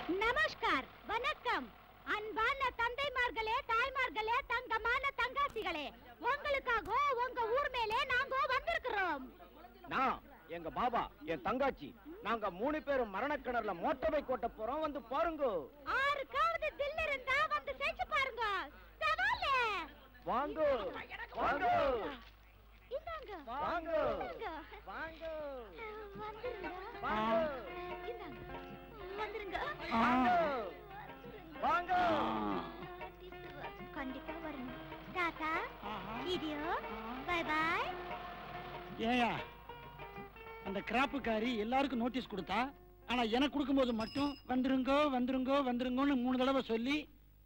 நமஸ்கார் வணக்கம் அன்பான தந்தைமார்களே தாய்மார்களே தங்கமான தங்காசிகளே உங்களுக்காக உங்க ஊர் மேலே நாங்க வந்திருக்கிறோம் நான் எங்க பாபா என் தங்காச்சி நாங்க மூணு பேரும் மரணக்கிணறுல மோட்டர் பைக் ஓட்ட போறோம் வந்து பாருங்க ஆறுக்காவது தில் இருந்தா வந்து செஞ்சு பாருங்க சவாலே வாங்க வாங்க இந்தாங்க வாங்க இந்தாங்க. வாங்க வந்துருங்க வாங்க இந்தாங்க வந்துருங்க வாங்க வாங்க கண்டிப்பா வருங்க டாடா வீடியோ பை பாய் ஏயா அந்த கிராப்புக்காரி எல்லாருக்கும் நோட்டீஸ் கொடுத்தா ஆனா எனக்கு கொடுக்கும்போது மட்டும் வந்துருங்கோ வந்துருங்கோ வந்துருங்கோன்னு மூணு தடவை சொல்லி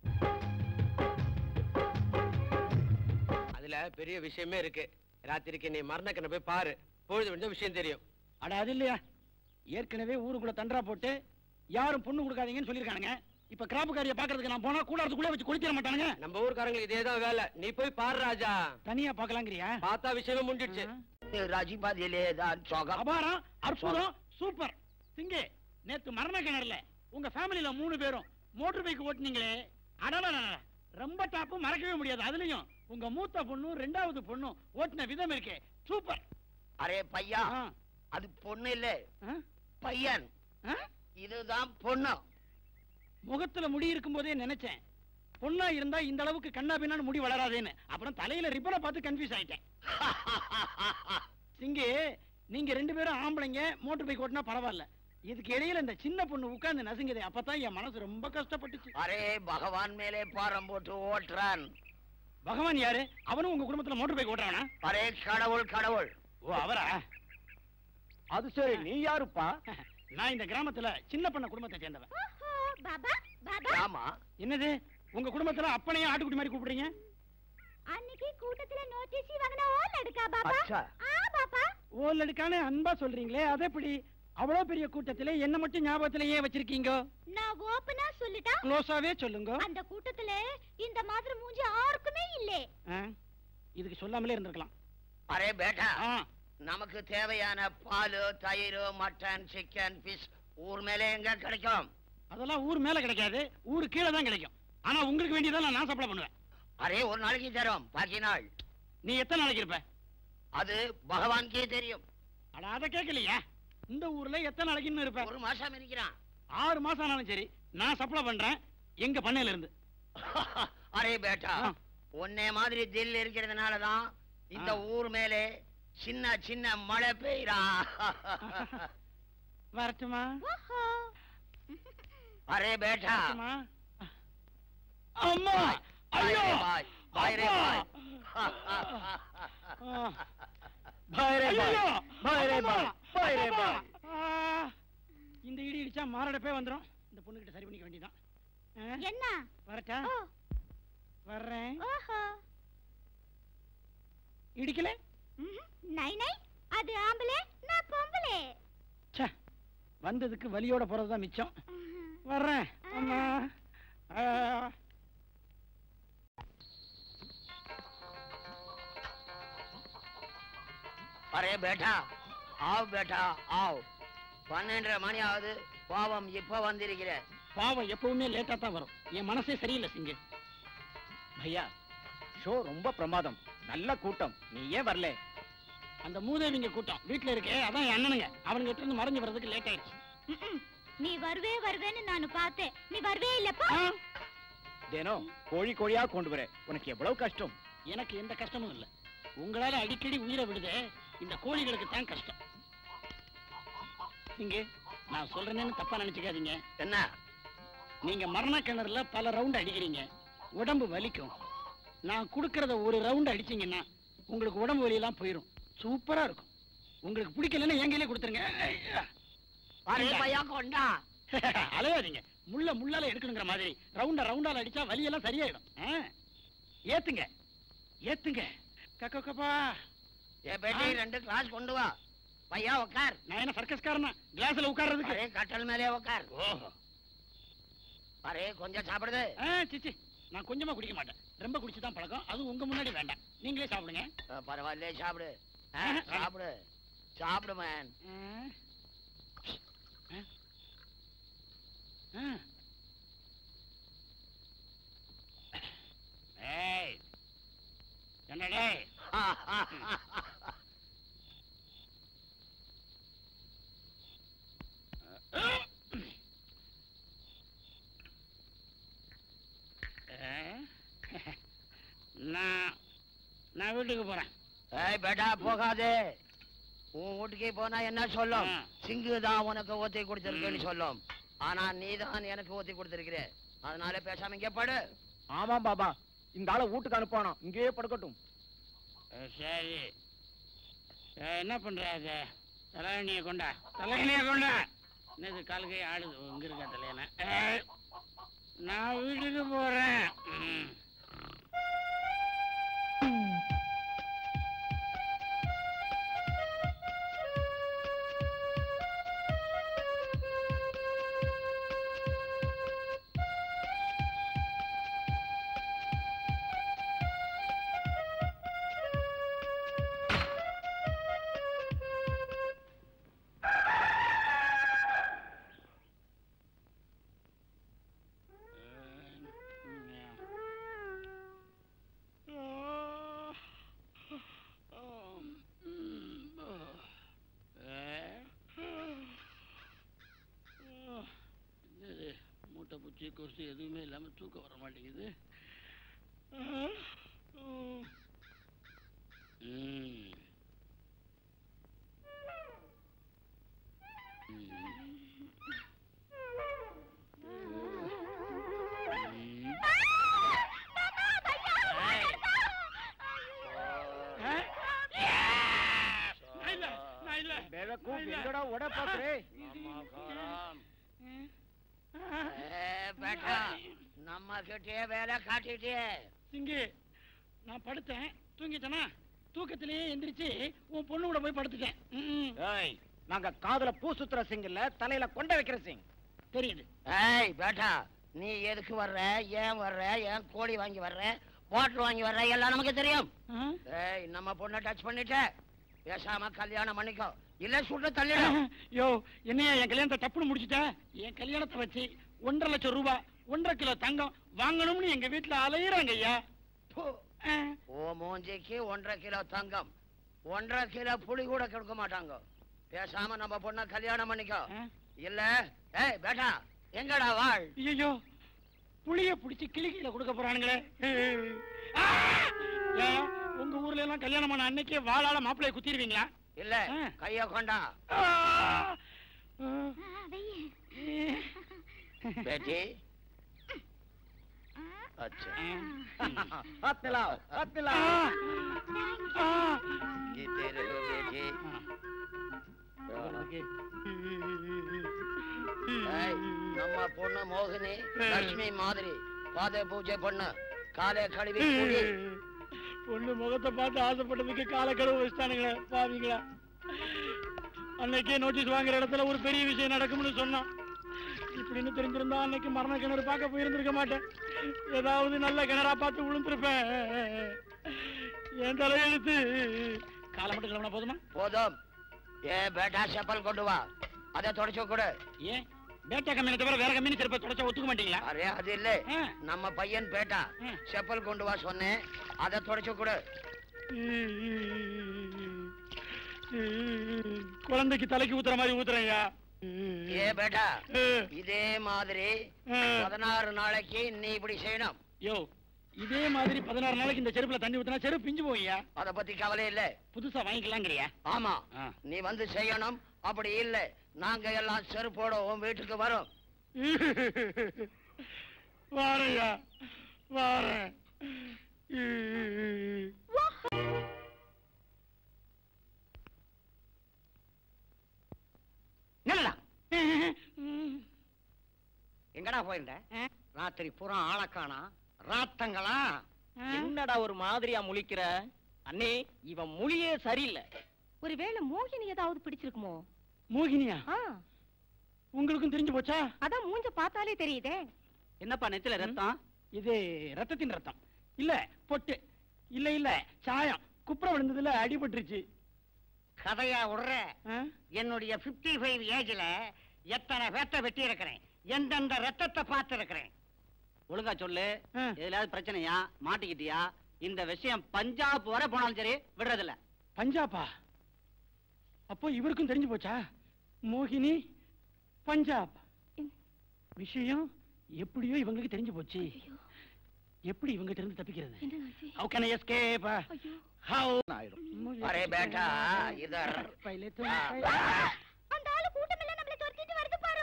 அதுல பெரிய விஷயமே இருக்கு ராத்திரிக்கு நீ மரணக்கண்ண போய் பாரு பொழுது விடிஞ்ச விஷயம் தெரியும் அட அது இல்லையா ஏற்கனவே ஊருக்குள்ள தண்டரா போட்டு யாரும் பொண்ணு கொடுக்காதீங்கன்னு சொல்லியிருக்கானுங்க இப்ப கிராப்புக்காரியை பாக்குறதுக்கு நான் போனா கூடாரத்துக்குள்ளே வச்சு குளிச்சிட மாட்டானுங்க நம்ம ஊர்க்காரங்களுக்கு இதேதான் வேலை நீ போய் பாரு ராஜா தனியா பாக்கலாங்கிறியா பார்த்தா விஷயமே முடிஞ்சிடுச்சு ராஜிபாதியிலேதான் சோகம் அபாரம் அற்புதம் சூப்பர் சிங்கே நேத்து மரண கிணறுல உங்க ஃபேமிலில மூணு பேரும் மோட்டர் பைக் ஓட்டுனீங்களே அடடா ரொம்ப டாப்பு மறக்கவே முடியாது அதுலயும் உங்க மூத்த பொண்ணும் ரெண்டாவது பொண்ணும் ஓட்டின விதம் இருக்கே சூப்பர் அரே பையா ஆ, அது பொண்ணு இல்ல ஆ, பையன் ஆ? இதுதான் பொண்ணு முகத்துல முடி இருக்கும் போதே நினைச்சேன் பொண்ணா இருந்தா இந்த அளவுக்கு கண்ணா பின்னான்னு முடி வளராதேன்னு அப்புறம் தலையில ரிப்பனை பார்த்து கன்ஃபியூஸ் ஆயிட்டேன் சிங்கே நீங்க ரெண்டு பேரும் ஆம்பளைங்க மோட்டர் பைக் ஓட்டினா பரவாயில்ல இதுக்கு இடையில இந்த சின்ன பொண்ணு உட்கார்ந்து நசுங்குதே அப்பதான் என் மனசு ரொம்ப கஷ்டப்பட்டுச்சு அரே பகவான் மேலே பாரம் போட்டு ஓட்டுறான் பகவான் யாரு அவனும் உங்க குடும்பத்துல மோட்டர் பைக் ஓட்டுறானா அரே கடவுள் கடவுள் ஓ அவரா அது சரி நீ யாருப்பா நான் இந்த கிராமத்துல சின்ன பண்ண குடும்பத்தை சேர்ந்தவன் ஓஹோ பாபா பாபா ஆமா என்னது உங்க குடும்பத்துல அப்பனையும் ஆட்டுக்குட்டி மாதிரி கூப்பிடுறீங்க அன்னைக்கு கூட்டத்துல நோட்டீஸ் வாங்கின ஓல் எடுக்கா பாபா அச்சா. ஆ பாபா ஓல் எடுக்கானே அன்பா சொல்றீங்களே அது எப்படி அவ்வளவு பெரிய கூட்டத்துல என்ன மட்டும் ஞாபகத்துல ஏன் வச்சிருக்கீங்க நான் ஓப்பனா சொல்லிட்டா க்ளோஸாவே சொல்லுங்க அந்த கூட்டத்துல இந்த மாதிரி மூஞ்சி யாருக்குமே இல்லே ஆ, இதுக்கு சொல்லாமலே இருந்திருக்கலாம் அரே பேட்டா ஆ, நமக்கு தேவையான பால் தயிர் மட்டன் சிக்கன் ஃபிஷ் ஊர் மேலே எங்க கிடைக்கும் அதெல்லாம் ஊர் மேல கிடைக்காது ஊர் கீழே தான் கிடைக்கும் ஆனா உங்களுக்கு வேண்டியதெல்லாம் நான் சப்ளை பண்ணுவேன் அரே ஒரு நாளைக்கு தரும் பாக்கி நாள் நீ எத்தனை நாளைக்கு இருப்ப அது பகவான்கே தெரியும் அட அதை கேட்கலையா இந்த ஊர்ல எத்தனை நாளைக்கு இன்னும் இருப்ப ஒரு மாசம் இருக்கிறான் ஆறு மாசம் ஆனாலும் சரி நான் சப்ளை பண்றேன் எங்க பண்ணையில இருந்து அரே பேட்டா ஆ. உன்னை மாதிரி தில் இருக்கிறதுனால தான் இந்த ஆ. ஊர் மேலே சின்ன சின்ன மழை பெய்யறா வரட்டுமா ஓஹோ அரே பேட்டா வரட்டுமா அம்மா பாய் ஐயோ ரே பாய் பாய் ரே அப்பா! பாய் ஆ. பாய் ரே பாய் ஐயையோ! பாய் ரே அம்மா! பாய் பாய் ரே அம்மா! பாய் ஆ! இந்த இடி இடிச்சா மாரடைப்பே வந்துரும் இந்த பொண்ணுகிட்ட சரி பண்ணிக்க வேண்டியதான் ஆ? என்ன வரட்டா ஓ வர்றேன் ஓஹோ இடிக்கல ம்ஹும். நை நை அது ஆம்பளே நான் பொம்பளே ச்சே வந்ததுக்கு வலியோட போறதுதான் மிச்சம் ம்ஹும். வர்றேன் அம்மா ஆ. அரே பேட்டா ஆவ் பேட்டா ஆவ் பன்னெண்டரை மணி ஆகுது பாவம் இப்ப வந்திருக்கிற பாவம் எப்பவுமே லேட்டா தான் வரும் என் மனசே சரியில்லை சிங்க பையா ஷோ ரொம்ப பிரமாதம் நல்ல கூட்டம் நீ ஏன் வரல அந்த மூதேவிங்க கூட்டம் வீட்டுல இருக்கே அதான் என் அண்ணனுங்க அவனுங்க கிட்ட இருந்து மறைஞ்சு வர்றதுக்கு லேட் ஆயிடுச்சு ம்ம். நீ வருவே வருவேன்னு நான் பார்த்தேன் நீ வருவே இல்லப்பா ஆ, தினம் கோழி கோழியா கொண்டு வர உனக்கு எவ்வளவு கஷ்டம் எனக்கு எந்த கஷ்டமும் இல்லை உங்களால அடிக்கடி உயிரை விடுதே இந்த கோழிகளுக்கு தான் கஷ்டம் இங்க நான் சொல்றேன்னு தப்பா நினைச்சுக்காதீங்க என்ன நீங்க மரண கிணறுல பல ரவுண்ட் அடிக்கிறீங்க உடம்பு வலிக்கும் நான் கொடுக்கறத ஒரு ரவுண்ட் அடிச்சீங்கன்னா உங்களுக்கு உடம்பு வலியெல்லாம் போயிடும் சூப்பரா இருக்கும் உங்களுக்கு பிடிக்கலன்னா என் கையிலே கொடுத்துருங்க ஐயா. அரே பையா கொண்டா அலையாதீங்க முள்ள முள்ளால எடுக்கணுங்கிற மாதிரி ரவுண்டா ரவுண்டால அடிச்சா வலியெல்லாம் சரியாயிடும் ஆ? ஏத்துங்க ஏத்துங்க கக்க கப்பா ஏ பேட்டி ஆ. ரெண்டு கிளாஸ் கொண்டு வா பையா உட்கார் நான் என்ன சர்க்கஸ்காரனா கிளாஸ்ல உட்கார்றதுக்கு அரே கட்டல் மேலே உட்கார் ஓஹோ அரே கொஞ்சம் சாப்பிடுது ஆ, சிச்சி நான் கொஞ்சமா குடிக்க மாட்டேன் ரொம்ப குடிச்சு தான் பழக்கம் அதுவும் உங்க முன்னாடி வேண்டாம் நீங்களே சாப்பிடுங்க அஹ், பரவாயில்ல சாப்பிடு ஆ, ஆ, சாப்பிடு சாப்பிடு மேன் ஆ. ஆ. ஆ. ஏய் என்ன டேய் ஏய், நான் நான் வீட்டுக்கு போறேன் ஏய் பேட்டா போகாதே உன் வீட்டுக்கே போனா என்ன சொல்லும் ஆ. சிங்கு தான் உனக்கு ஊத்தி கொடுத்திருக்குன்னு சொல்லும் ஆனா நீ தான் எனக்கு ஊத்தி கொடுத்திருக்கிற அதனால பேசாம இங்கே படு ஆமாம் பாபா இந்த ஆளை வீட்டுக்கு அனுப்பானோம் இங்கேயே படுக்கட்டும் அஹ், சரி அஹ், என்ன பண்ற அது தலையணியை கொண்டா தலையணியை கொண்டா என்னது கால் கை ஆடுது ஓ, இங்க இருக்கா தலையணை ஏய், நான் வீட்டுக்கு போறேன் ம். என்னது மூட்டை பூச்சி கொசு எதுவுமே இல்லாம தூக்கம் வர மாட்டேங்குது ம். ம். ஏய். நான் இல்ல, நான் இல்ல. ಬೆಳಕು நான் இல்ல. எங்கடா ஓட பாக்குறே ஏய், பேட்டா நம்ம கிட்டே வேலை காட்டிட்டே சிங்கு நான் படுத்தேன் தூங்கிட்டேனா தூக்கத்திலேயே எந்திரிச்சு உன் பொண்ணு கூட போய் படுத்துட்டேன் ம், ஏய் நாங்க காதுல பூ சுத்துற சிங் இல்ல தலையில கொண்ட வைக்கிற சிங் தெரியுது ஏய் பேட்டா நீ எதுக்கு வர்ற ஏன் வர்ற ஏன் கோழி வாங்கி வர்ற பாட்டில் வாங்கி வர்ற எல்லாம் நமக்கு தெரியும் ஆ? ஏய் நம்ம பொண்ணை டச் பண்ணிட்ட பேசாம கல்யாணம் பண்ணிக்கோ இல்ல சுட்டு தள்ளிடும் யோ என்னையா என் கல்யாணத்தை டப்புன்னு முடிச்சிட்ட என் கல்யாணத்தை வச்சு ஒன்றரை லட்சம் ரூபாய் ஒன்றரை கிலோ தங்கம் வாங்கணும்னு எங்க வீட்டுல அலையிறாங்க ஐயா பு. ஆ. ஓ மூஞ்சிக்கு ஒன்றரை கிலோ தங்கம் ஒன்றரை கிலோ புளி கூட கொடுக்க மாட்டாங்க பேசாம நம்ம பொண்ணை கல்யாணம் பண்ணிக்கோ ஆ? இல்ல ஏய் பேட்டா எங்கடா வாழ் ஐயோ புளிய பிடிச்சி கிளிக்கில கொடுக்க போறானுங்களே ஆ! ஏன், உங்க ஊர்ல எல்லாம் கல்யாணம் பண்ண அன்னைக்கே வாளால மாப்பிள்ளைய குத்திடுவீங்களா இல்ல ஆ. கைய கொண்டா ஆ! பேட்டி अच्छा हाथ मिलाओ हाथ ஆ! मिलाओ ஆ! जीते रहो बेटी ஏய், நம்ம பொண்ணு மோகினி லட்சுமி மாதிரி பாதை பூஜை பண்ணு காலை கழுவி குடி பொண்ணு முகத்தை பார்த்து ஆசைப்பட்டதுக்கு காலக்கடவு வச்சுட்டானுங்களே பாவீங்களா அன்னைக்கே நோட்டீஸ் வாங்குற இடத்துல ஒரு பெரிய விஷயம் நடக்கும்னு சொன்னான் இப்படின்னு தெரிஞ்சிருந்தா அன்னைக்கு மரண கிணறு பார்க்க போயிருந்திருக்க மாட்டேன் ஏதாவது நல்ல கிணறா பார்த்து விழுந்திருப்பேன் என் தலையெழுத்து காலை மட்டும் கிளம்பினா போதுமா போதும் ஏ பேட்டா செப்பல் கொண்டு வா அதை தொடச்சு கொடு ஏன் பேட்டா கம்பெனி தவிர வேற கம்பெனி சிறப்பை தொடச்சா ஒத்துக்க மாட்டீங்களா அரே அது இல்ல ஆ. நம்ம பையன் பேட்டா ம். செப்பல் கொண்டு வா சொன்னேன் அதை தொடச்சு கொடு குழந்தைக்கு தலைக்கு ஊத்துற மாதிரி ஊத்துறேன்யா ஏ பேட்டா இதே மாதிரி பதினாறு நாளைக்கு நீ இப்படி செய்யணும் யோ இதே மாதிரி பதினாறு நாளைக்கு இந்த செருப்புல தண்ணி ஊத்துனா செருப்பு பிஞ்சு போய்யா அத பத்தி கவலை இல்ல புதுசா வாங்கிக்கலாங்கிறியா ஆமா ஆ. நீ வந்து செய்யணும் அப்படி இல்ல நாங்க எல்லாம் செருப்போட உன் வீட்டுக்கு வரோம் வாரையா வாரேன் நில்லா எங்கடா போயிருந்த ராத்திரி பூரா ஆளக்கானா ராத்தங்களா என்னடா ஒரு மாதிரியா முழிக்கிற அண்ணே இவன் மொழியே சரியில்லை ஒருவேளை மோகினி ஏதாவது பிடிச்சிருக்குமோ மோகினியா ஆ உங்களுக்கும் தெரிஞ்சு போச்சா அதான் மூஞ்ச பார்த்தாலே தெரியுதே என்னப்பா நெத்தில ரத்தம் இது ரத்தத்தின் ரத்தம் இல்ல பொட்டு இல்ல இல்ல சாயம் குப்புற விழுந்ததுல அடிபட்டுருச்சு கதையா விடுற ஆ? என்னுடைய 55 ஃபைவ் ஏஜ்ல எத்தனை பேத்த வெட்டி இருக்கிறேன் எந்தெந்த ரத்தத்தை பார்த்திருக்கிறேன் ஒழுங்கா சொல்லு ஆ. எதுலாவது பிரச்சனையா மாட்டிக்கிட்டியா இந்த விஷயம் பஞ்சாப் வரை போனாலும் சரி விடுறதில்ல பஞ்சாபா அப்போ இவருக்கும் தெரிஞ்சு போச்சா மோகினி பஞ்சாப் விஷயம் எப்படியோ இவங்களுக்கு தெரிஞ்சு போச்சு எப்படி இவங்க இருந்து தப்பிக்கிறது How can I escape? How? அரே பேட்டா இதர் पहले तुम அந்த ஆளு கூட்டம் எல்லாம் நம்மள துரத்திட்டு வருது பாரு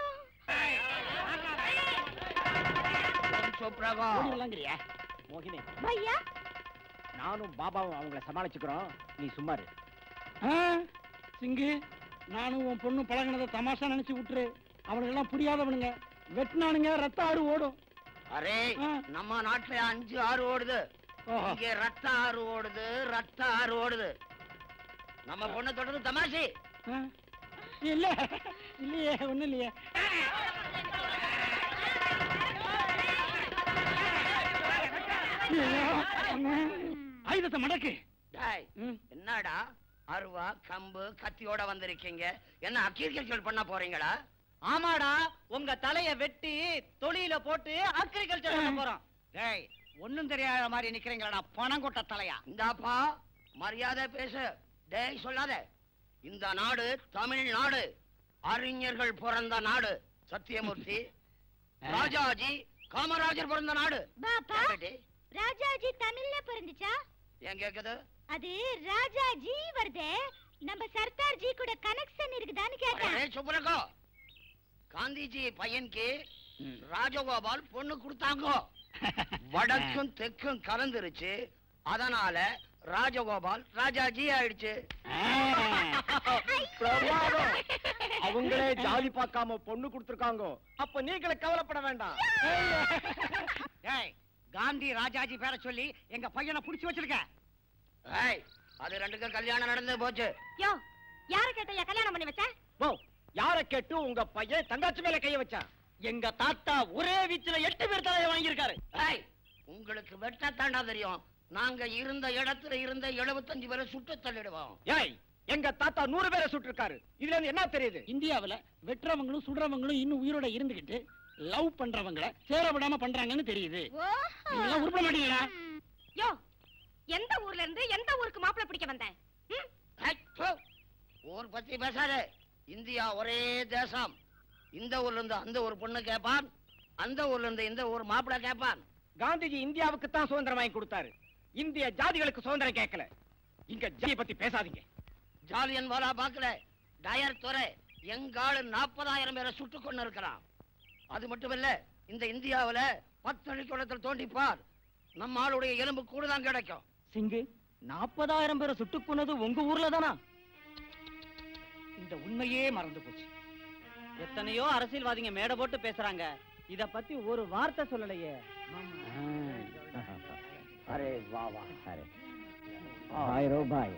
चुप रहो ஓடிடலாங்கிறியா மோகினி பையா நானும் பாபாவும் அவங்கள சமாளிச்சுக்கிறோம் நீ சும்மாரு ஆ, சிங்கு நானும் உன் பொண்ணு பழகினதை தமாஷா நினைச்சு விட்டுரு அவனுக்கு எல்லாம் புரியாதவனுங்க வெட்டினானுங்க ரத்த ஆறு ஓடும் அரே ஆ. நம்ம நாட்டுல அஞ்சு ஆறு ஓடுது ஓஹோ. இங்க ரத்த ஆறு ஓடுது ரத்த ஆறு ஓடுது நம்ம பொண்ணை தொடர்ந்து தமாஷி ஆ, இல்ல இல்லையே ஒண்ணும் இல்லையே ஐயோ, அண்ணா. ஆயுதத்தை மடக்கு டேய் ம். என்னடா அருவா கம்பு கத்தியோட வந்திருக்கீங்க என்ன அக்ரிகல்ச்சர் பண்ண போறீங்களா ஆமாடா உங்க தலைய வெட்டி தொழில போட்டு அக்ரிகல்ச்சர் பண்ண போறோம் டேய் ஒண்ணும் தெரியாத மாதிரி நிக்கிறீங்களா பணம் கொட்ட தலையா இந்தாப்பா மரியாதை பேசு டேய் சொல்லாத இந்த நாடு தமிழ்நாடு அறிஞர்கள் பிறந்த நாடு சத்தியமூர்த்தி ராஜாஜி காமராஜர் பிறந்த நாடு பாப்பா ஏன் பேட்டி? ராஜாஜி தமிழ்ல பிறந்துச்சா ஏன் கேக்குது அது ராஜாஜி வருதே நம்ம சர்தார் ஜி கூட கனெக்ஷன் இருக்குதான்னு கேட்டேன் அரே, சுப்ரகோ காந்திஜி பையனுக்கு ராஜகோபால் பொண்ணு கொடுத்தாங்க வடக்கும் தெற்கும் கலந்துருச்சு அதனால ராஜகோபால் ராஜாஜி ஆயிடுச்சு பிரமாதம் அவங்களே ஜாதி பார்க்காம பொண்ணு கொடுத்துருக்காங்க அப்ப நீங்களே கவலைப்பட வேண்டாம் ஏய் காந்தி ராஜாஜி பேரை சொல்லி எங்க பையனை புடிச்சு வச்சிருக்க ஏய், அது ரெண்டுக்கும் கல்யாணம் நடந்து போச்சு யோ யார கேட்டையா கல்யாணம் பண்ணி வச்ச ஓ யார கேட்டு உங்க பையன் தங்கச்சி மேல கைய வச்சான் எங்க தாத்தா ஒரே வீச்சுல எட்டு பேர் தலையை வாங்கியிருக்காரு ஏய், உங்களுக்கு வெட்டத்தாண்டா தெரியும் நாங்க இருந்த இடத்துல இருந்த 75 பேரை சுட்டு தள்ளிடுவோம் ஏய் எங்க தாத்தா நூறு பேரை சுட்டிருக்காரு இதுல இருந்து என்ன தெரியுது இந்தியாவுல வெட்டுறவங்களும் சுடுறவங்களும் இன்னும் உயிரோட இருந்துகிட்டு லவ் பண்றவங்கள சேர விடாம பண்றாங்கன்னு தெரியுது நீங்க எல்லாம் உருப்பட மாட்டீங்களா யோ எந்த ஊர்ல இருந்து எந்த ஊருக்கு மாப்பிள்ளை பிடிக்க வந்தேன் ம்? ஏய், போ. ஊர் பத்தி பேசாத இந்தியா ஒரே தேசம் இந்த ஊர்ல இருந்து அந்த ஒரு பொண்ணு கேட்பான் அந்த ஊர்ல இருந்து இந்த ஊர் மாப்பிள்ளை கேட்பான் காந்திஜி இந்தியாவுக்கு தான் சுதந்திரம் வாங்கி கொடுத்தாரு இந்திய ஜாதிகளுக்கு சுதந்திரம் கேட்கல இங்க ஜாதியை பத்தி பேசாதீங்க ஜாலியன் வாலா பாக்கல டயர் துறை எங்காளு நாற்பதாயிரம் பேரை சுட்டு கொண்டு இருக்கிறான் அது மட்டுமில்ல இந்த இந்தியாவுல பத்து அடிக்குளத்தில் தோண்டிப்பார் நம்ம ஆளுடைய எலும்பு கூடுதான் கிடைக்கும் சிங்கு நாற்பதாயிரம் பேரை சுட்டு கொன்னது உங்க ஊர்ல தானா இந்த உண்மையே மறந்து போச்சு எத்தனையோ அரசியல்வாதிங்க மேடை போட்டு பேசுறாங்க இத பத்தி ஒரு வார்த்தை சொல்லலையே அரே வா வா அரே பாய் ரோ பாய்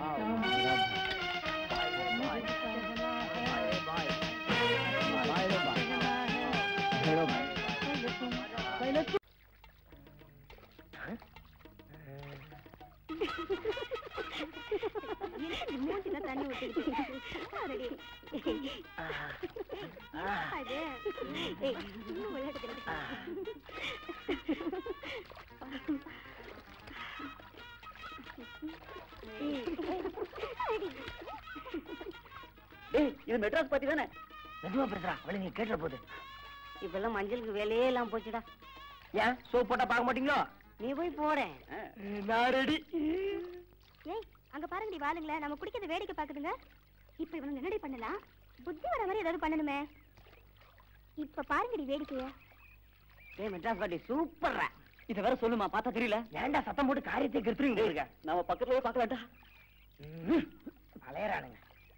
மூஞ்சில தண்ணி ஊத்திக்கிட்டு அடடே. அது. ஏய், இன்னும் விளையாட்டு இது மெட்ராஸ் பத்தி தானே மெதுவா பேசுறா அவளை நீ கேட்ட போது இப்பெல்லாம் மஞ்சளுக்கு வேலையே எல்லாம் போச்சுடா ஏன் சோப் போட்டா பார்க்க மாட்டீங்களோ நீ போய் போறேன் நான் ரெடி ஏய் அங்க பாருங்கடி வாளுங்களே நம்ம குடிக்கிறத வேடிக்கை பாக்குதுங்க இப்ப இவனுங்க என்னடி பண்ணலாம் புத்தி வர மாதிரி ஏதாவது பண்ணணுமே இப்ப பாருங்கடி வேடிக்கைய ஏய் மெட்ராஸ் பாட்டி சூப்பர்ரா இத வேற சொல்லுமா பார்த்தா தெரியல ஏன்டா சத்தம் போட்டு காரியத்தை கெடுத்துறீங்க இருக்க நாம பக்கத்துல போய் பார்க்க வேண்டாம் அலையறானுங்க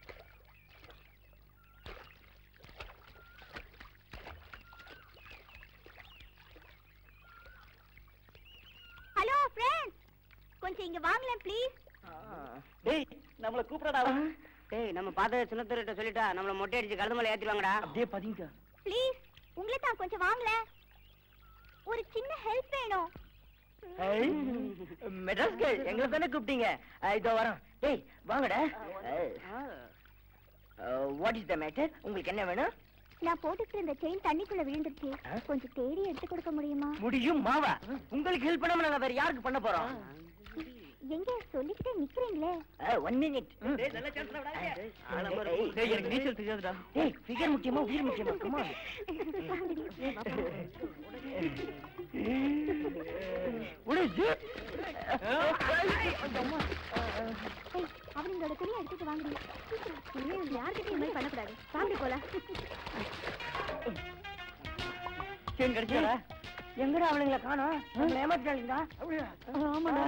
ஹலோ ஃப்ரெண்ட்ஸ் கொஞ்சம் இங்க வாங்களேன் ப்ளீஸ் டேய் நம்மள கூப்பிடடா டேய் நம்ம பார்த்தத சின்னத்தர்கிட்ட சொல்லிட்டா நம்மள மொட்டை அடிச்சு கழுது மலை ஏத்திடுவாங்கடா அப்படியே பதிங்க ப்ளீஸ் உங்களை தான் கொஞ்சம் வாங்களேன் ஒரு சின்ன ஹெல்ப் வேணும் மெட்ராஸ் கேர்ள் எங்களை தானே கூப்பிட்டீங்க இதோ வரோம் டேய் வாங்கடா வாட் இஸ் த மேட்டர் உங்களுக்கு என்ன வேணும் நான் போட்டுக்கிட்டு இருந்த செயின் தண்ணிக்குள்ள விழுந்துருச்சு கொஞ்சம் தேடி எடுத்து கொடுக்க முடியுமா முடியும் மாவா உங்களுக்கு ஹெல்ப் பண்ணாம நாங்க வேற யாருக்கு பண்ண போறோம் எங்க சொல்லிக்கிட்டே நிக்கிறீங்களே ஒன் மினிட் எனக்கு நீச்சல் தெரியாதுடா ஏய் ஃபிகர் முக்கியமா உயிர் முக்கியமா கமா ஏய், அவங்களோட துணியை எடுத்துட்டு வாங்குறீங்க இனிமே யார்கிட்டயும் இந்த மாதிரி பண்ணக்கூடாது வாங்கி போலாம் செயின் கிடைச்சா எங்கடா அவளுங்களை காணோம் நம்மள ஏமாத்திட்டாங்களா ஆமாடா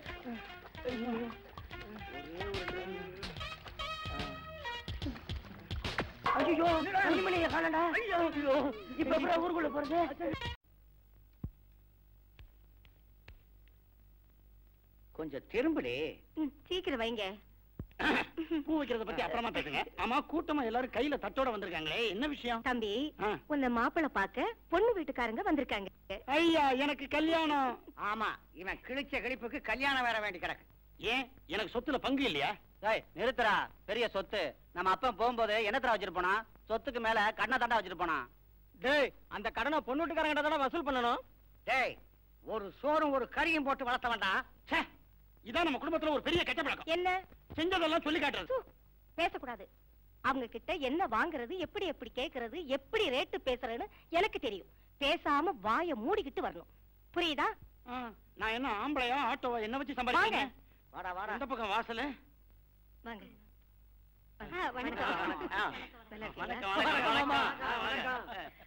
ஐயோ மணிமணியை காணடா ஐயோ இப்ப எப்படி ஊருக்குள்ள போறது கொஞ்சம் திரும்படி சீக்கிரம் வைங்க பூ வைக்கிறத பத்தி அப்புறமா பேசுங்க ஆமா கூட்டமா எல்லாரும் கையில தட்டோட வந்திருக்காங்களே என்ன விஷயம் தம்பி ஆ. உன்னை மாப்பிளை பார்க்க பொண்ணு வீட்டுக்காரங்க வந்திருக்காங்க ஐயா எனக்கு கல்யாணம் ஆமா இவன் கிழிச்ச கிழிப்புக்கு கல்யாணம் வேற வேண்டி கிடக்கு ஏன் எனக்கு சொத்துல பங்கு இல்லையா டேய் நிறுத்துறா பெரிய சொத்து நம்ம அப்பன் போகும்போது என்னத்தரா வச்சிட்டு போனா சொத்துக்கு மேல கடனை தாண்டா வச்சிட்டு போனா டேய் அந்த கடனை பொண்ணு வீட்டுக்காரங்கிட்ட தானே வசூல் பண்ணணும் டேய் ஒரு சோறும் ஒரு கறியும் போட்டு வளர்த்த வேண்டாம் ச்சே, இதான் நம்ம குடும்பத்துல ஒரு பெரிய கெட்ட பழக்கம் என்ன செஞ்சதெல்லாம் சொல்லி காட்டுறது சு, பேசக்கூடாது அவங்க கிட்ட என்ன வாங்குறது எப்படி எப்படி கேக்குறது எப்படி ரேட்டு பேசுறதுன்னு எனக்கு தெரியும் பேசாம வாய மூடிக்கிட்டு வரணும் புரியுதா ஆ, நான் என்ன ஆம்பளையா ஆட்டோவா என்ன வச்சு சம்பாதிக்கிறீங்க வாடா வாடா இந்த பக்கம் வாசலு வாங்க ஆ, வணக்கம் ஆ, நல்லா இருக்கீங்களா? வணக்கம் வணக்கம் வணக்கம் ஆ, வணக்கம். வணக்கம்.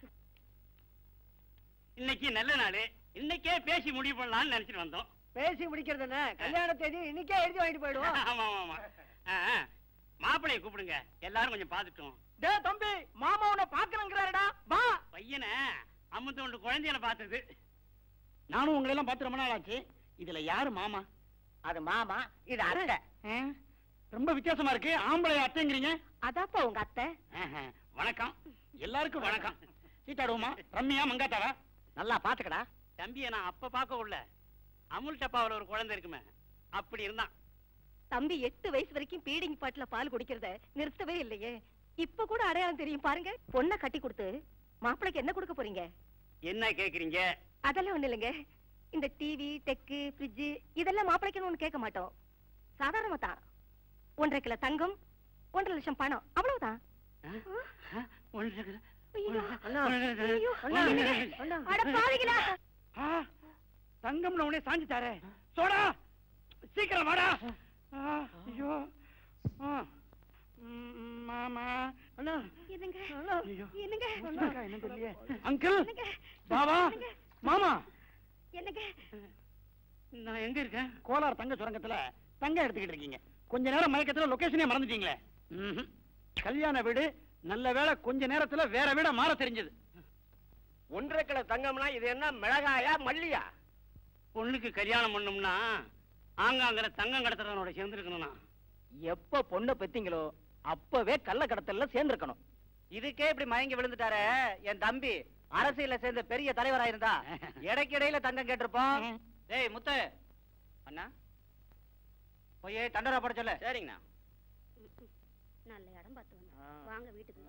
இன்னைக்கு நல்ல நாள் இன்னைக்கே பேசி முடிவு பண்ணலாம்னு நினைச்சிட்டு வந்தோம் பேசி முடிக்கிறது என்ன கல்யாண தேதி இன்னைக்கே எழுதி வாங்கிட்டு போயிடுவோம் ஆமா ஆமா ஆமா ஆ, ஆ. மாப்பிளைய கூப்பிடுங்க எல்லாரும் கொஞ்சம் பாத்துட்டோம் டே தம்பி மாமா உன்னை பாக்குறேங்கிறாருடா வா பையனை அம்மத்து ஒன்று குழந்தையில பார்த்தது நானும் உங்களை எல்லாம் பார்த்து ரொம்ப நாள் ஆச்சு இதுல யாரு மாமா அது மாமா இது அத்தை ஆ? ரொம்ப வித்தியாசமா இருக்கு ஆம்பளை அத்தைங்கிறீங்க அதாப்பா உங்க அத்தை ஆஹா. வணக்கம் எல்லாருக்கும் வணக்கம் சீட்டாடுவோமா ரம்யா மங்காத்தாவா நல்லா பாத்துக்கடா தம்பியை நான் அப்ப பார்க்க உள்ள அமுல் டப்பாவில் ஒரு குழந்தை இருக்குமே அப்படி இருந்தான் தம்பி எட்டு வயசு வரைக்கும் பீடிங் பாட்டுல பால் குடிக்கிறத நிறுத்தவே இல்லையே இப்ப கூட அடையாளம் தெரியும் பாருங்க பொண்ணை கட்டி கொடுத்து மாப்பிளைக்கு என்ன கொடுக்க போறீங்க என்ன கேக்குறீங்க அதெல்லாம் ஒண்ணு இல்லைங்க இந்த டிவி டெக்கு ஃப்ரிட்ஜ் இதெல்லாம் மாப்பிளைக்குன்னு ஒண்ணு கேட்க மாட்டோம் சாதாரணமா தான் ஒன்றரை கிலோ தங்கம் ஒன்றரை லட்சம் பணம் அவ்வளவுதான் ஆ? ஒன்றரை கிலோ- ஐயோ, அண்ணா, ஐயோ, அண்ணா, என்னங்க? அண்ணா. அட பாவிகளா ஆ, தங்கம்னு உடனே சாஞ்சிட்டாரே சோடா சீக்கிரம் வாடா ஆ, ஐயோ ஆ. ம், மாமா அண்ணா என்னங்க ஐயோ. என்னங்க அக்கா, என்ன தெரியலையே. அங்கிள் என்னங்க? பாவா என்னங்க? மாமா என்னங்க நான் எங்க இருக்கேன் கோலார் தங்க சுரங்கத்துல தங்கம் எடுத்துக்கிட்டு இருக்கீங்க கொஞ்ச நேரம் மயக்கத்துல லொகேஷனே மறந்துட்டீங்களே ம்ஹும். கல்யாண வீடு நல்ல வேளை கொஞ்ச நேரத்துல வேற வீட மாற தெரிஞ்சது ஒன்றரை கிலோ தங்கம்னா இது என்ன மிளகாயா மல்லியா பொண்ணுக்கு கல்யாணம் பண்ணோம்னா ஆங்காங்கிற தங்கம் கடத்துறவனோட சேர்ந்துருக்கணும்னா எப்ப பொண்ணை பெத்தீங்களோ அப்பவே கள்ள கடத்தல்ல சேர்ந்திருக்கணும் இதுக்கே இப்படி மயங்கி விழுந்துட்டாரே என் தம்பி அரசியல்ல சேர்ந்த பெரிய தலைவரா இருந்தா இடைக்கிடையில தங்கம் கேட்டிருப்போம் டேய் முத்து அண்ணா போய் தண்டரா பட சொல்லு சரிங்கண்ணா நல்ல இடம் பார்த்து வந்தோம். வாங்க வீட்டுக்கு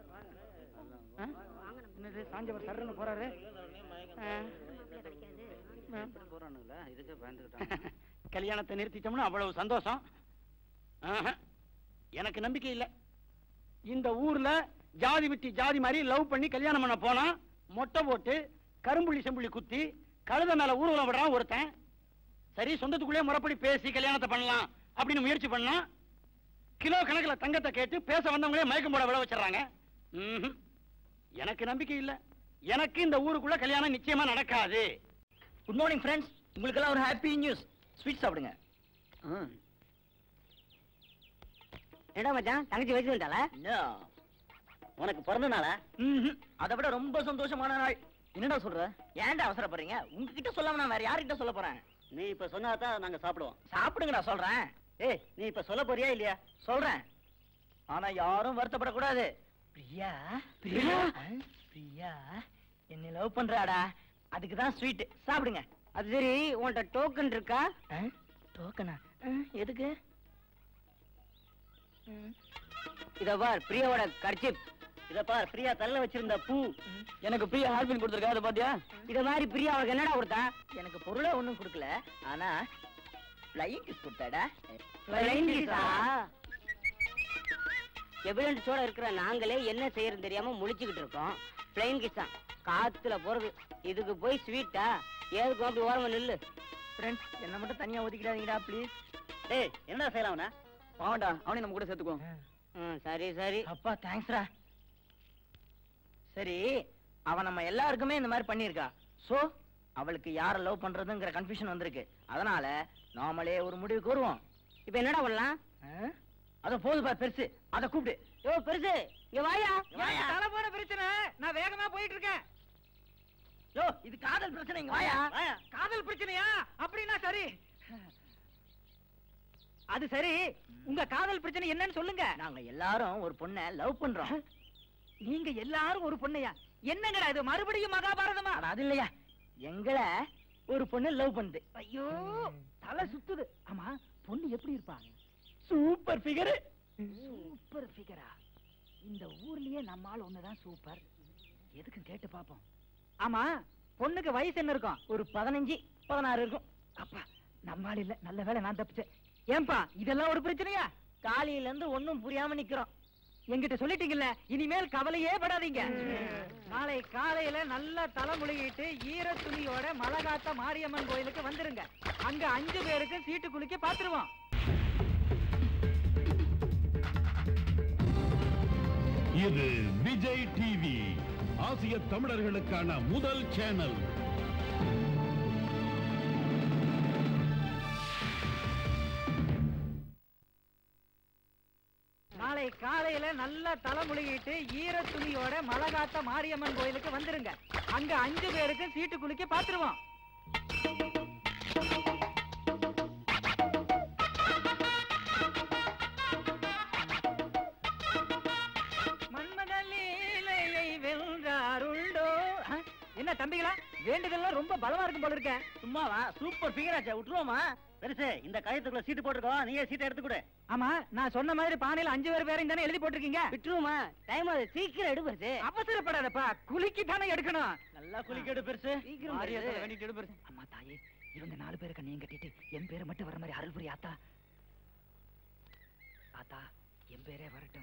வாங்க நம்ம என்னது சாஞ்சவர் சர்ன்னு போறாரு மாப்பிள்ளை கிடைக்காது போறானுங்களா இதுக்கு பயந்துக்கிட்டாங்க கல்யாணத்தை நிறுத்திட்டோம்னா அவ்வளவு சந்தோஷம் ஆஹா. எனக்கு நம்பிக்கை இல்ல இந்த ஊர்ல ஜாதி விட்டு ஜாதி மாதிரி லவ் பண்ணி கல்யாணம் பண்ண போனா மொட்டை போட்டு கரும்புள்ளி செம்புள்ளி குத்தி கழுத மேல ஊர்வலம் விடுறான் ஒருத்தன் சரி சொந்தத்துக்குள்ளே முறைப்படி பேசி கல்யாணத்தை பண்ணலாம் அப்படின்னு முயற்சி பண்ணா கிலோ கணக்குல தங்கத்தை கேட்டு பேச வந்தவங்களே மயக்கம் போட விட வச்சிடறாங்க ம்ஹும். எனக்கு நம்பிக்கை இல்ல எனக்கு இந்த ஊருக்குள்ள கல்யாணம் நிச்சயமா நடக்காது குட் மார்னிங் ஃப்ரெண்ட்ஸ் உங்களுக்கு எல்லாம் ஒரு ஹாப்பி நியூஸ் ஸ்வீட் சாப்பிடுங்க என்னடா மச்சான் தங்கச்சி வயசு வந்துட்டாளா உனக்கு பிறந்த நாளா அதை விட ரொம்ப சந்தோஷமான நாள் என்னடா சொல்ற ஏன்டா அவசரப்படுறீங்க உங்ககிட்ட சொல்லாம நான் வேற யார்கிட்ட சொல்ல போறேன் நீ இப்ப சொன்னாதான் நாங்க சாப்பிடுவோம் சாப்பிடுங்கடா சொல்றேன் ஏய் நீ இப்ப சொல்ல போறியா இல்லையா சொல்றேன் ஆனா யாரும் வருத்தப்படக்கூடாது பிரியா பிரியா பிரியா என்ன லவ் பண்றாடா அதுக்கு தான் ஸ்வீட் சாப்பிடுங்க அது சரி உன்கிட்ட டோக்கன் இருக்கா டோக்கனா எதுக்கு இத பார் பிரியாவோட கர்ச்சிப் இத பார் பிரியா தள்ள வச்சிருந்த பூ எனக்கு பிரியா ஹார்பின் கொடுத்துருக்கா அதை பாத்தியா இத மாதிரி பிரியா அவளுக்கு என்னடா கொடுத்தா எனக்கு பொருளே ஒண்ணும் கொடுக்கல ஆனா ஃப்ளைங் கிஸ் கொடுத்தாடா Flying kiss-ஆ? எவிடன்ஸோட இருக்கிற நாங்களே என்ன செய்யறது தெரியாம முழிச்சுக்கிட்டு இருக்கோம் பிளைன் கிஸ் தான் காத்துல போறது இதுக்கு போய் ஸ்வீட்டா ஏதுக்கும் அப்படி ஓரமா நில்லு ஃப்ரெண்ட்ஸ் என்ன மட்டும் தனியா ஒதுக்கிடாதீங்கடா ப்ளீஸ் ஏய் என்னடா செய்யலாம் அவன பாவண்டா அவனையும் நம்ம கூட சேர்த்துக்குவோம் ம், சரி சரி அப்பா தேங்க்ஸ்டா சரி அவ நம்ம எல்லாருக்குமே இந்த மாதிரி பண்ணியிருக்கா சோ அவளுக்கு யார லவ் பண்றதுங்கிற கன்ஃபியூஷன் வந்திருக்கு அதனால நாமளே ஒரு முடிவுக்கு வருவோம் இப்ப என்னடா பண்ணலாம் அத போது பார் பெருசு அத கூப்பிடு யோ பெருசு இங்க வாயா வாயா. தலை போற பிரச்சனை நான் வேகமா போயிட்டு இருக்கேன் யோ இது காதல் பிரச்சனை இங்க வாயா வாயா காதல் பிரச்சனையா அப்படின்னா சரி அது சரி உங்க காதல் பிரச்சனை என்னன்னு சொல்லுங்க நாங்க எல்லாரும் ஒரு பொண்ணை லவ் பண்றோம் நீங்க எல்லாரும் ஒரு பொண்ணையா என்னங்கடா இது மறுபடியும் மகாபாரதமா ஆனா அது இல்லையா எங்களை ஒரு பொண்ணு லவ் பண்ணுது ஐயோ தலை சுத்துது ஆமா பொண்ணு எப்படி இருப்பாங்க சூப்பர் ஃபிகர் சூப்பர் ஃபிகரா இந்த ஊர்லயே நம்ம ஆள் ஒண்ணுதான் சூப்பர் எதுக்கு கேட்டு பாப்போம் ஆமா பொண்ணுக்கு வயசு என்ன இருக்கும் ஒரு பதினஞ்சு பதினாறு இருக்கும் அப்பா நம்ம ஆள் இல்ல நல்ல வேளை நான் தப்பிச்சேன் ஏன்பா இதெல்லாம் ஒரு பிரச்சனையா காலையில இருந்து ஒண்ணும் புரியாம நிக்கிறோம் என்கிட்ட சொல்லிட்டீங்கல்ல இனிமேல் கவலையே படாதீங்க நாளை காலையில நல்லா தலைமுழுகிட்டு ஈர துணியோட மலகாத்த மாரியம்மன் கோயிலுக்கு வந்துருங்க அங்க அஞ்சு பேருக்கு சீட்டு குலுக்கி பாத்துருவோம் இது விஜய் டிவி ஆசிய தமிழர்களுக்கான முதல் சேனல் நாளை காலையில நல்லா தலைமுழுகிட்டு ஈர துணியோட மலகாத்த மாரியம்மன் கோயிலுக்கு வந்துருங்க அங்க அஞ்சு பேருக்கு சீட்டு குலுக்கி பாத்துருவோம் மன்மத லீலையை வென்றாருண்டோ ஆ, என்ன தம்பிகளா வேண்டுதல்லாம் ரொம்ப பலமா இருக்கும் போல இருக்க சும்மாவா சூப்பர் ஃபிகராச்சா விட்டுருவோமா பெருசு இந்த கழுத்துக்குள்ள சீட்டு போட்டுருக்கோம் நீயே சீட்டை எடுத்து கொடு ஆமா நான் சொன்ன மாதிரி பானையில அஞ்சு பேர் பேரையும் தானே எழுதி போட்டிருக்கீங்க விட்டுருமா டைம் அது சீக்கிரம் எடுப்பது அவசரப்படாதப்பா குலுக்கி தானே எடுக்கணும் நல்லா குளிக்கெடு பெருசு சீக்கிரம் மாரியத்தை பெருசு. வேண்டிட்டு எடு பெருசு அம்மா தாயே இவங்க நாலு பேருக்கு நீங்க கட்டிட்டு என் பேரை மட்டும் வர மாதிரி அருள் புரிய ஆத்தா ஆத்தா என் பேரே வரட்டும்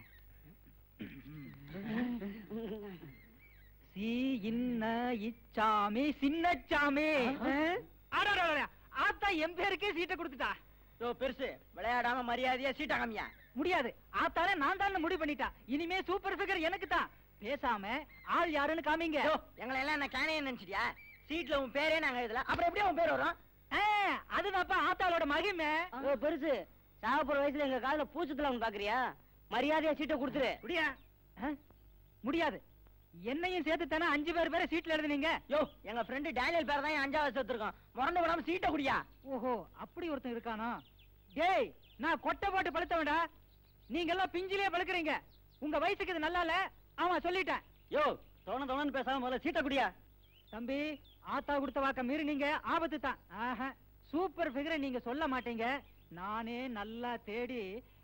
சி இன்ன இச்சாமி சின்னச்சாமி ஆடாடாடா, ஆத்தா என் பேருக்கே சீட்டை கொடுத்துட்டா யோ பெருசு விளையாடாம மரியாதையா சீட்டா காமியா முடியாது ஆத்தாலே நான் தான் முடிவு பண்ணிட்டா இனிமே சூப்பர் ஃபிகர் எனக்கு தான் பேசாம ஆள் யாருன்னு காமிங்க யோ எங்களை எல்லாம் என்ன கேனையே நினைச்சிட்டியா சீட்ல உன் பேரே நாங்க எழுதல அப்புறம் எப்படி உன் பேர் வரும் ஆ, அதுதான்ப்பா ஆத்தாளோட மகிமை ஓ பெருசு சாகப்போற வயசுல எங்க காதுல பூச்சத்துல அவன் பாக்குறியா மரியாதையா சீட்டை கொடுத்துரு முடியா ஆ? முடியாது என்னையும் சேர்த்து தானே அஞ்சு பேர் பேரை சீட்ல எழுதுனீங்க யோ எங்க ஃப்ரெண்டு டேனியல் பேர் தான் அஞ்சாவது சேர்த்துருக்கோம் முரண்டு விடாம சீட்டை குடியா ஓஹோ அப்படி ஒருத்தன் இருக்கானா டேய் நான் கொட்டை போட்டு பழுத்தவன்டா நீங்க எல்லாம் பிஞ்சிலே பழுக்குறீங்க உங்க வயசுக்கு இது நல்லா இல்ல அவன் சொல்லிட்டேன் யோ தோண தோணன்னு பேசாம முதல்ல சீட்டை குடியா தம்பி ஆத்தா கொடுத்த வாக்க மீறினீங்க ஆபத்து தான் ஆஹா சூப்பர் ஃபிகரை நீங்க சொல்ல மாட்டீங்க நானே நல்லா தேடி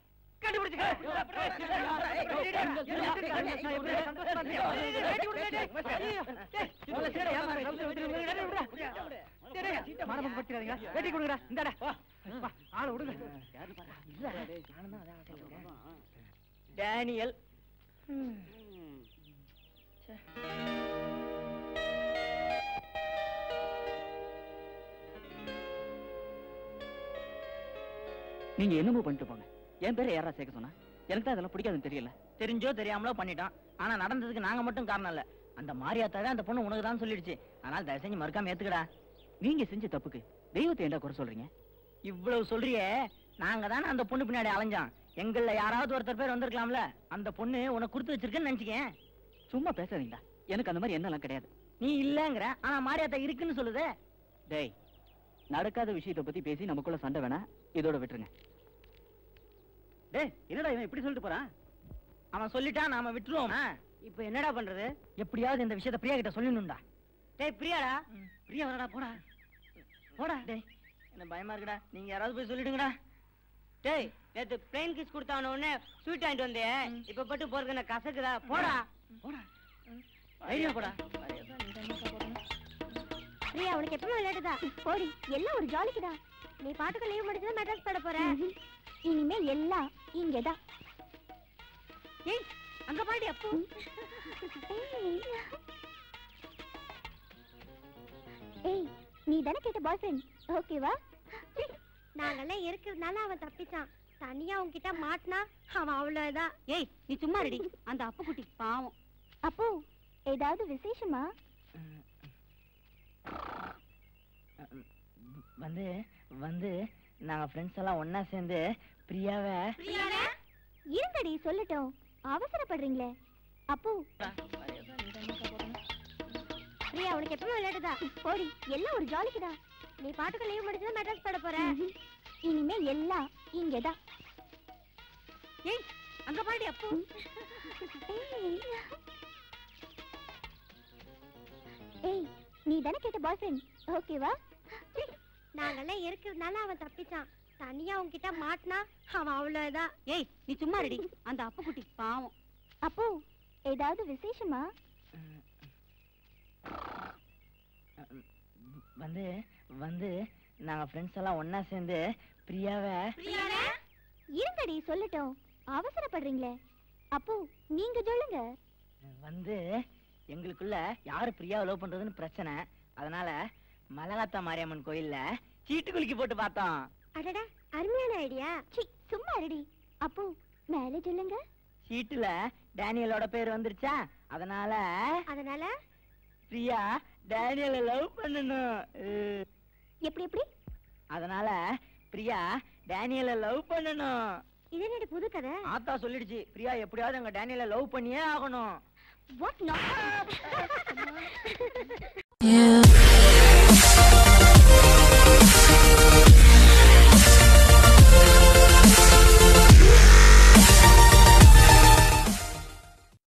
டேனியல் நீங்க என்னமோ பண்ணிட்டு போங்க என் பேரை யாரா சேர்க்க சொன்னா எனக்கு தான் அதெல்லாம் பிடிக்காதுன்னு தெரியல தெரிஞ்சோ தெரியாமலோ பண்ணிட்டான் ஆனா நடந்ததுக்கு நாங்க மட்டும் காரணம் இல்ல அந்த மாரியாத்தாவே அந்த பொண்ணு உனக்கு தான் சொல்லிடுச்சு ஆனால் தயவு செஞ்சு மறுக்காம ஏத்துக்கடா நீங்க செஞ்ச தப்புக்கு தெய்வத்தை ஏன்டா குறை சொல்றீங்க இவ்வளவு சொல்றியே நாங்க தானே அந்த பொண்ணு பின்னாடி அலைஞ்சான் எங்கள்ல யாராவது ஒருத்தர் பேர் வந்திருக்கலாம்ல அந்த பொண்ணு உனக்கு கொடுத்து வச்சிருக்குன்னு நினைச்சுக்கேன் சும்மா பேசாதீங்களா எனக்கு அந்த மாதிரி எண்ணெல்லாம் கிடையாது நீ இல்லங்கிற ஆனா மாரியாத்தா இருக்குன்னு சொல்லுதே டேய் நடக்காத விஷயத்தை பத்தி பேசி நமக்குள்ள சண்டை வேணா இதோட விட்டுருங்க டேய் என்னடா இவன் இப்படி சொல்லிட்டு போறான் அவன் சொல்லிட்டான் நாம விட்டுருவோம் இப்ப என்னடா பண்றது எப்படியாவது இந்த விஷயத்த பிரியா கிட்ட சொல்லணும்டா டேய் பிரியாடா பிரியா வரடா போடா போடா டேய் என்ன பயமா இருக்குடா நீங்க யாராவது போய் சொல்லிடுங்கடா டேய் நேத்து பிளேன் கிஸ் கொடுத்தான உடனே ஸ்வீட் வாங்கிட்டு வந்தே இப்ப பட்டு போறது என்ன கசக்குதா போடா தைரியம் போடா பிரியா உனக்கு எப்பவுமே விளையாட்டுதா போடி எல்லாம் ஒரு ஜாலிக்குதா நீ பாட்டுக்கு லீவ் முடிச்சுதான் மெட்ராஸ் போட போற இனிமே எல்லாம் இங்கதான் ஏய் அங்க பாடி அப்போ ஏய் நீ தானே கேட்ட பாய் ஃப்ரெண்ட் ஓகேவா நாங்கெல்லாம் இருக்கிறதுனால அவன் தப்பிச்சான் தனியா உன்கிட்ட மாட்டினா அவன் அவ்வளவுதான் ஏய் நீ சும்மா ரெடி அந்த அப்பு குட்டி பாவம் அப்போ ஏதாவது விசேஷமா வந்து வந்து நாங்க ஃப்ரெண்ட்ஸ் எல்லாம் ஒண்ணா சேர்ந்து பிரியாவை இருங்கடி சொல்லட்டும் அவசரப்படுறீங்களே அப்போ பிரியா உனக்கு எப்பவுமே விளையாட்டுதா போடி எல்லாம் ஒரு ஜாலிக்குதா நீ பாட்டுக்கு லீவ் முடிச்சுதான் மெட்ராஸ் போட போற இனிமே எல்லாம் இங்கதான் ஏய் அங்க பாடி அப்போ ஏய் நீ தானே கேட்ட பாய் ஃப்ரெண்ட் ஓகேவா நாங்கெல்லாம் இருக்கிறதுனால அவன் தப்பிச்சான் தனியா உன்கிட்ட மாட்டினா அவன் அவ்வளவுதான் ஏய் நீ சும்மா ரெடி அந்த அப்பு குட்டி பாவம் அப்போ ஏதாவது விசேஷமா வந்து வந்து நாங்க ஃப்ரெண்ட்ஸ் எல்லாம் ஒண்ணா சேர்ந்து பிரியாவை இருங்கடி சொல்லட்டும் அவசரப்படுறீங்களே அப்போ நீங்க சொல்லுங்க வந்து எங்களுக்குள்ள யாரு பிரியாவை லவ் பண்றதுன்னு பிரச்சனை அதனால மலகாத்தா மாரியம்மன் கோயில்ல சீட்டு குலுக்கி போட்டு பார்த்தோம் அடடா அருமையான ஐடியா சி சும்மா ரெடி அப்போ மேலே சொல்லுங்க சீட்டுல டேனியலோட பேர் வந்துருச்சா அதனால அதனால பிரியா டேனியலை லவ் பண்ணணும் அஹ், எப்படி எப்படி அதனால பிரியா டேனியலை லவ் பண்ணணும் இது என்னடி புது கதை ஆத்தா சொல்லிடுச்சு பிரியா எப்படியாவது அங்க டேனியலை லவ் பண்ணியே ஆகணும் வாட் நாட் You